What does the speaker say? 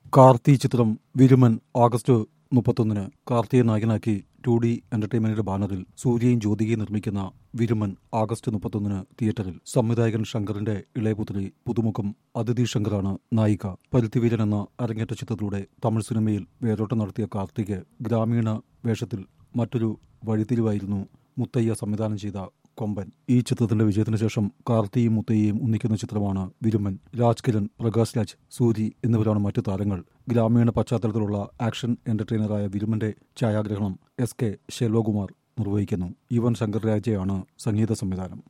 കാർത്തി ചിത്രം വിരുമൻ ആഗസ്റ്റ് മുപ്പത്തൊന്നിന് കാർത്തിയെ നായകനാക്കി ടു ഡി എന്റർടൈൻമെന്റിന്റെ ബാനറിൽ സൂര്യയും ജ്യോതികയും നിർമ്മിക്കുന്ന വിരുമൻ ആഗസ്റ്റ് മുപ്പത്തൊന്നിന് തിയേറ്ററിൽ സംവിധായകൻ ശങ്കറിന്റെ ഇളയപുത്രി പുതുമുഖം അതിഥി ശങ്കറാണ് നായിക പരുത്തിവീരൻ എന്ന അരങ്ങേറ്റ ചിത്രത്തിലൂടെ തമിഴ് സിനിമയിൽ വേരോട്ടം നടത്തിയ കാർത്തിക് ഗ്രാമീണ വേഷത്തിൽ മറ്റൊരു വഴിത്തിരിവായിരുന്നു മുത്തയ്യ സംവിധാനം ചെയ്ത കൊമ്പൻ ഈ ചിത്രത്തിന്റെ വിജയത്തിന് ശേഷം കാർത്തിയും മുത്തയ്യയും ഒന്നിക്കുന്ന ചിത്രമാണ് വിരുമൻ രാജ് കിരൺ പ്രകാശ് രാജ് സൂരി എന്നിവരാണ് മറ്റു താരങ്ങൾ ഗ്രാമീണ പശ്ചാത്തലത്തിലുള്ള ആക്ഷൻ എന്റർടൈനറായ വിരുമന്റെ ഛായാഗ്രഹണം എസ് കെ ശെൽവകുമാർ നിർവഹിക്കുന്നു യുവൻ ശങ്കർ രാജയാണ് സംഗീത സംവിധാനം